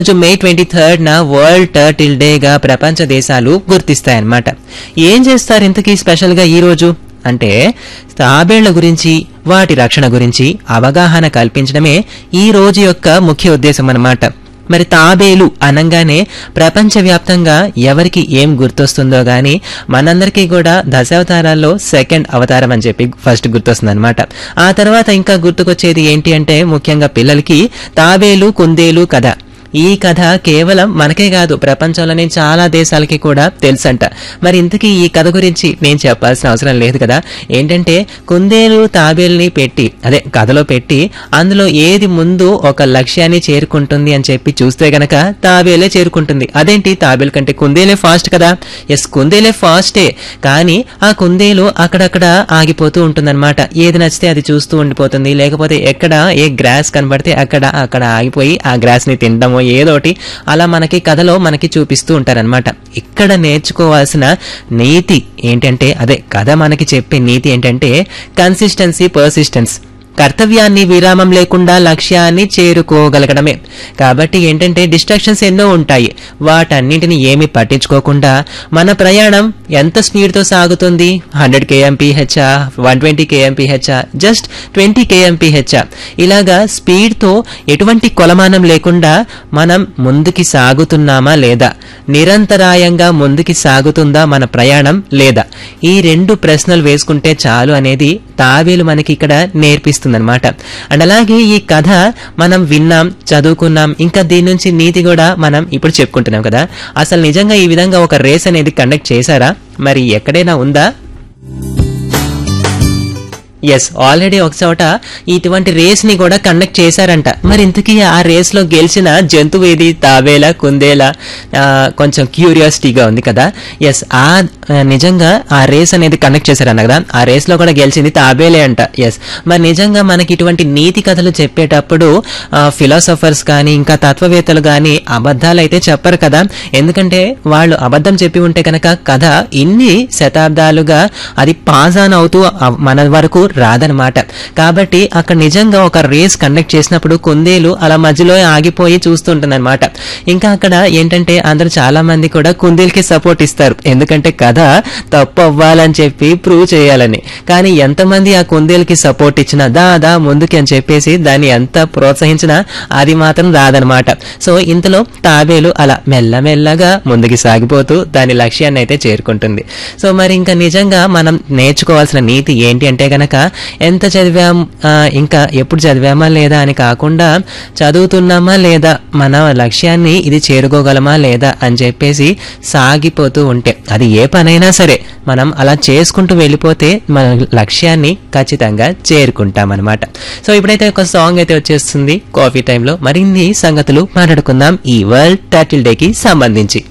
రోజు May twenty third న World Turtle Day గా ప్రపంచ దేశాలు గుర్తిస్తాయన్నమాట ఏం చేస్తారు ఇంతకీ స్పెషల్ గా ఈ రోజు అంటే తాబేళ్ల గురించి వాటి రక్షణ గురించి అవగాహన కల్పించడమే ఈ రోజు యొక్క ముఖ్య ఉద్దేశం అన్నమాట మరి తాబేలు అనంగానే ప్రపంచవ్యాప్తంగా ఎవరికి ఏం గుర్తొస్తుందో గానీ మనందరికీ కూడా దశావతారాల్లో సెకండ్ అవతారం అని చెప్పి ఫస్ట్ గుర్తొస్తుంది అనమాట ఆ తర్వాత ఇంకా గుర్తుకొచ్చేది ఏంటి అంటే ముఖ్యంగా పిల్లలకి తాబేలు కుందేలు కథ ఈ కథ కేవలం మనకే కాదు ప్రపంచంలోని చాలా దేశాలకి కూడా తెలుసంట మరి ఇంతకీ ఈ కథ గురించి నేను చెప్పాల్సిన అవసరం లేదు కదా ఏంటంటే కుందేలు తాబేల్ని పెట్టి అదే కథలో పెట్టి అందులో ఏది ముందు ఒక లక్ష్యాన్ని చేరుకుంటుంది అని చెప్పి చూస్తే గనక తాబేలే చేరుకుంటుంది అదేంటి తాబేలు కంటే కుందేలే ఫాస్ట్ కదా ఎస్ కుందేలే ఫాస్టే కానీ ఆ కుందేలు అక్కడక్కడ ఆగిపోతూ ఉంటుందన్నమాట ఏది నచ్చితే అది చూస్తూ ఉండిపోతుంది లేకపోతే ఎక్కడ ఏ గ్రాస్ కనబడితే అక్కడ అక్కడ ఆగిపోయి ఆ గ్రాస్ ని తినడమో ఏదోటి అలా మనకి కథలో మనకి చూపిస్తూ ఉంటారనమాట ఇక్కడ నేర్చుకోవాల్సిన నీతి ఏంటంటే అదే కథ మనకి చెప్పే నీతి ఏంటంటే కన్సిస్టెన్సీ పర్సిస్టెన్స్ కర్తవ్యాన్ని విరామం లేకుండా లక్ష్యాన్ని చేరుకోగలగడమే కాబట్టి ఏంటంటే డిస్ట్రాక్షన్స్ ఎన్నో ఉంటాయి వాటన్నింటిని ఏమి పట్టించుకోకుండా మన ప్రయాణం ఎంత స్పీడ్తో సాగుతుంది హండ్రెడ్ కేఎంపీహెచ్ఆ వన్ ట్వంటీ కేఎంపీహెచ్ఆ జస్ట్ ట్వంటీ కేఎంపీహెచ్ఆ ఇలాగా స్పీడ్తో ఎటువంటి కొలమానం లేకుండా మనం ముందుకి సాగుతున్నామా లేదా నిరంతరాయంగా ముందుకి సాగుతుందా మన ప్రయాణం లేదా ఈ రెండు ప్రశ్నలు వేసుకుంటే చాలు అనేది తాబేలు మనకి ఇక్కడ నేర్పిస్తుందన్నమాట అండ్ అలాగే ఈ కథ మనం విన్నాం చదువుకున్నాం ఇంకా దీని నుంచి నీతి కూడా మనం ఇప్పుడు చెప్పుకుంటున్నాం కదా అసలు నిజంగా ఈ విధంగా ఒక రేస్ అనేది కండక్ట్ చేశారా మరి ఎక్కడైనా ఉందా ఎస్ ఆల్రెడీ ఒక చోట ఇటువంటి రేస్ ని కూడా కండక్ట్ చేశారంట మరి ఇంతకీ ఆ రేస్ లో గెలిచిన జంతువు ఏది తాబేలా కుందేలా ఆ, కొంచెం క్యూరియాసిటీగా ఉంది కదా ఎస్ ఆ ఆ, నిజంగా ఆ రేస్ అనేది కండక్ట్ చేశారన్న కదా ఆ రేస్ లో కూడా గెలిచింది తాబేలే అంట ఎస్ మరి నిజంగా మనకి ఇటువంటి నీతి కథలు చెప్పేటప్పుడు ఫిలాసఫర్స్ కానీ ఇంకా తత్వవేత్తలు కానీ అబద్ధాలు అయితే చెప్పరు కదా ఎందుకంటే వాళ్ళు అబద్ధం చెప్పి ఉంటే కనుక కథ ఇన్ని శతాబ్దాలుగా అది పాజ్ ఆన్ అవుతూ అవ్- మన వరకు రాదనమాట కాబట్టి అక్కడ నిజంగా ఒక రేస్ కండక్ట్ చేసినప్పుడు కుందేలు అలా మధ్యలో ఆగిపోయి చూస్తుంటుందన్నమాట ఇంకా అక్కడ ఏంటంటే అందరూ చాలా మంది కూడా కుందేలుకి సపోర్ట్ ఇస్తారు ఎందుకంటే కథ తప్పు అవ్వాలని చెప్పి ప్రూవ్ చేయాలని కానీ ఎంతమంది ఆ కుందేలుకి సపోర్ట్ ఇచ్చినా దా దా ముందుకి అని చెప్పేసి దాన్ని ఎంత ప్రోత్సహించినా అది మాత్రం రాదనమాట సో ఇంతలో తాబేలు అలా మెల్లమెల్లగా ముందుకి సాగిపోతూ దాని లక్ష్యాన్ని అయితే చేరుకుంటుంది సో మరి ఇంకా నిజంగా మనం నేర్చుకోవాల్సిన నీతి ఏంటి అంటే గనక ఎంత చదివాం ఆ, ఇంకా ఎప్పుడు చదివామా లేదా అని కాకుండా చదువుతున్నామా లేదా మన లక్ష్యాన్ని ఇది చేరుకోగలమా లేదా అని చెప్పేసి సాగిపోతూ ఉంటే అది ఏ పనైనా సరే మనం అలా చేసుకుంటూ వెళ్ళిపోతే మన లక్ష్యాన్ని ఖచ్చితంగా చేరుకుంటామన్నమాట సో ఇప్పుడైతే ఒక సాంగ్ అయితే వచ్చేస్తుంది కాఫీ టైంలో మరిన్ని సంగతులు మాట్లాడుకుందాం ఈ వరల్డ్ టైటిల్ డేకి సంబంధించి